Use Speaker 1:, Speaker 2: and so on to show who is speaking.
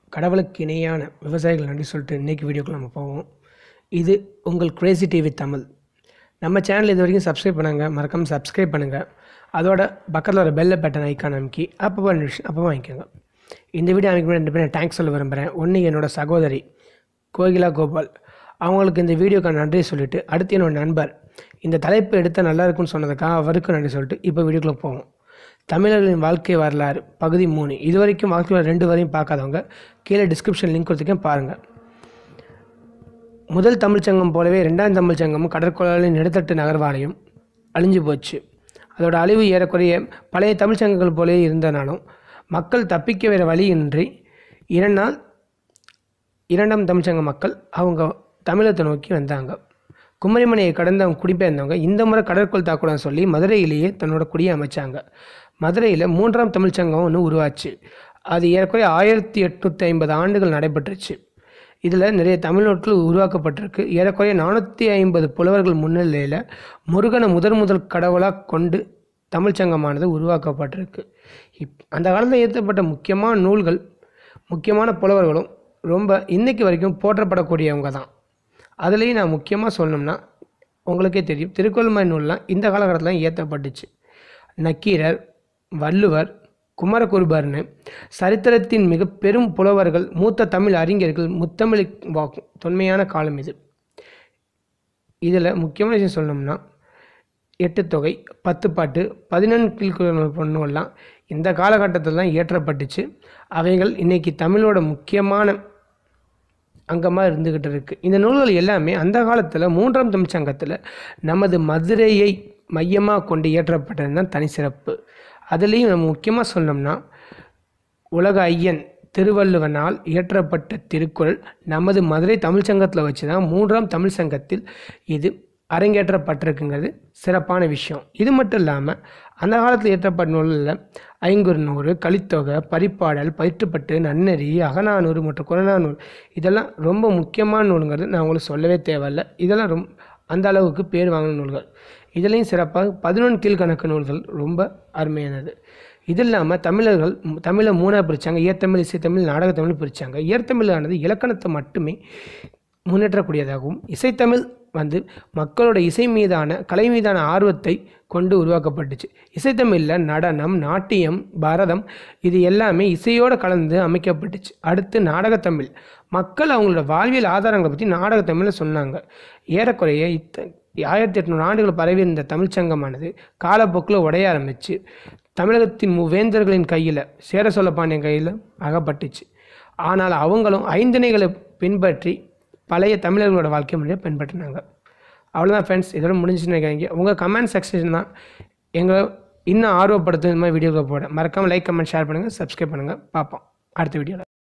Speaker 1: கடவுளுக்கு இணையான விவசாயிகள் நன்றி சொல்லிட்டு இன்றைக்கி வீடியோக்குள்ள நம்ம போவோம் இது உங்கள் கிரேசி டிவி தமிழ் நம்ம சேனல் இது வரைக்கும் சப்ஸ்கிரைப் பண்ணுங்க மறக்காமல் சப்ஸ்கிரைப் பண்ணுங்கள் அதோட பக்கத்தில் ஒரு பெல்ல பட்டன் ஐக்கான் அமைக்கி அப்போ அப்போ வாங்கிக்கோங்க இந்த வீடியோ அமைக்க ரெண்டு பேரும் தேங்க்ஸ் சொல்ல விரும்புகிறேன் ஒன்று என்னோட சகோதரி கோகிலா கோபால் அவங்களுக்கு இந்த வீடியோக்கு நன்றி சொல்லிவிட்டு அடுத்து என்னோட நண்பர் இந்த தலைப்பு எடுத்தால் நல்லா இருக்கும்னு சொன்னதுக்காக அவருக்கும் நன்றி சொல்லிட்டு இப்போ வீடியோக்குள்ளே போவோம் தமிழர்களின் வாழ்க்கை வரலாறு பகுதி மூணு இது வரைக்கும் வாழ்க்கை வரலாறு ரெண்டு வரையும் பார்க்காதவங்க கீழே டிஸ்கிரிப்ஷன் லிங்க் கொடுத்துருக்கேன் பாருங்கள் முதல் தமிழ்ச்சங்கம் போலவே ரெண்டாம் தமிழ்ச்சங்கமும் கடற்கொள்ளையின் நிலத்தட்டு நகர்வாலையும் அழிஞ்சு போச்சு அதோட அழிவு ஏறக்குறைய பழைய தமிழ்ச்சங்கங்கள் போலவே இருந்தனாலும் மக்கள் தப்பிக்க வேறு வழியின்றி இரண்டு நாள் இரண்டாம் தமிழ்ச்சங்க மக்கள் அவங்க தமிழகத்தை நோக்கி வந்தாங்க குமரிமலையை கடந்து அவங்க குடிபெயர்ந்தவங்க இந்த முறை கடற்கொள் தாக்குடன் சொல்லி மதுரையிலேயே தன்னோட குடியை அமைச்சாங்க மதுரையில் மூன்றாம் தமிழ்ச்சங்கம் ஒன்று உருவாச்சு அது ஏறக்குறைய ஆயிரத்தி எட்நூற்றி ஐம்பது ஆண்டுகள் நடைபெற்றுச்சு இதில் நிறைய தமிழ் நோட்கள் உருவாக்கப்பட்டிருக்கு ஏறக்குறைய நானூற்றி ஐம்பது புலவர்கள் முன்னிலையில் முருகனை முதல் முதல் கடவுளாக கொண்டு தமிழ்ச்சங்கமானது உருவாக்கப்பட்டிருக்கு இப் அந்த காலத்தில் ஏற்றப்பட்ட முக்கியமான நூல்கள் முக்கியமான புலவர்களும் ரொம்ப இன்னைக்கு வரைக்கும் போற்றப்படக்கூடியவங்க தான் அதுலேயும் நான் முக்கியமாக சொல்லணும்னா உங்களுக்கே தெரியும் திருக்குறள்மணி நூல்லாம் இந்த காலகட்டத்தில் ஏற்றப்பட்டுச்சு நக்கீரர் வள்ளுவர் குமரகுருபர்னு சரித்திரத்தின் மிக பெரும் புலவர்கள் மூத்த தமிழ் அறிஞர்கள் முத்தமிழ் வாக்கும் தொன்மையான காலம் இது இதில் முக்கியமான விஷயம் சொல்லணும்னா எட்டு தொகை பத்து பாட்டு பதினொன்று கீழ்குறள் பொண்ணுகள்லாம் இந்த காலகட்டத்தில் தான் இயற்றப்பட்டுச்சு அவைகள் இன்னைக்கு தமிழோட முக்கியமான அங்கமாக இருந்துக்கிட்டு இருக்குது இந்த நூல்கள் எல்லாமே அந்த காலத்தில் மூன்றாம் தமிழ் சங்கத்தில் நமது மதுரையை மையமாக கொண்டு இயற்றப்பட்டது தான் தனி சிறப்பு அதுலேயும் நம்ம முக்கியமாக சொன்னோம்னா உலக ஐயன் திருவள்ளுவனால் இயற்றப்பட்ட திருக்குறள் நமது மதுரை தமிழ் சங்கத்தில் வச்சு தான் மூன்றாம் தமிழ் சங்கத்தில் இது அரங்கேற்றப்பட்டிருக்குங்கிறது சிறப்பான விஷயம் இது மட்டும் இல்லாமல் அந்த காலத்தில் இயற்றப்பட்ட நூலில் ஐங்குறுநூறு கலித்தொகை பரிப்பாடல் பயிற்றுப்பட்டு நன்னெறி அகநானூறு மற்றும் குறநானூறு இதெல்லாம் ரொம்ப முக்கியமான நூலுங்கிறது நான் உங்களுக்கு சொல்லவே தேவையில்ல இதெல்லாம் ரொம்ப அந்த அளவுக்கு பேர் வாங்கின நூல்கள் இதுலேயும் சிறப்பாக பதினொன்று கீழ்கணக்கு நூல்கள் ரொம்ப அருமையானது இது இல்லாமல் தமிழர்கள் தமிழை மூணாக பிரித்தாங்க இயற்தமிழ் இசைத்தமிழ் நாடகத்தமிழ் பிரித்தாங்க இயற்தமிழானது இலக்கணத்தை மட்டுமே முன்னேற்றக்கூடியதாகவும் இசைத்தமிழ் வந்து மக்களோட இசை மீதான கலை மீதான ஆர்வத்தை கொண்டு உருவாக்கப்பட்டுச்சு இசைத்தமிழில் நடனம் நாட்டியம் பரதம் இது எல்லாமே இசையோடு கலந்து அமைக்கப்பட்டுச்சு அடுத்து நாடகத்தமிழ் மக்கள் அவங்களோட வாழ்வியல் ஆதாரங்களை பற்றி நாடகத்தமிழில் சொன்னாங்க ஏறக்குறைய இத்த ஆயிரத்தி எட்நூறு ஆண்டுகள் பரவி இருந்த தமிழ்ச்சங்கமானது காலப்போக்கில் உடைய ஆரம்பிச்சு தமிழகத்தின் மூவேந்தர்களின் கையில் சேர சோழ பாண்டியன் கையில் அகப்பட்டுச்சு ஆனால் அவங்களும் ஐந்திணைகளை பின்பற்றி பழைய தமிழர்களோட வாழ்க்கை முறையை பின்பற்றினாங்க அவ்வளோதான் ஃப்ரெண்ட்ஸ் இதோட முடிஞ்சுன்னு நினைக்கிறீங்க உங்கள் கமெண்ட் செக்ஷன் தான் எங்களை இன்னும் ஆர்வப்படுத்தும் இந்த மாதிரி வீடியோவை போட மறக்காமல் லைக் கமெண்ட் ஷேர் பண்ணுங்கள் சப்ஸ்கிரைப் பண்ணுங்கள் பார்ப்போம் அடுத்த வீடியோவில்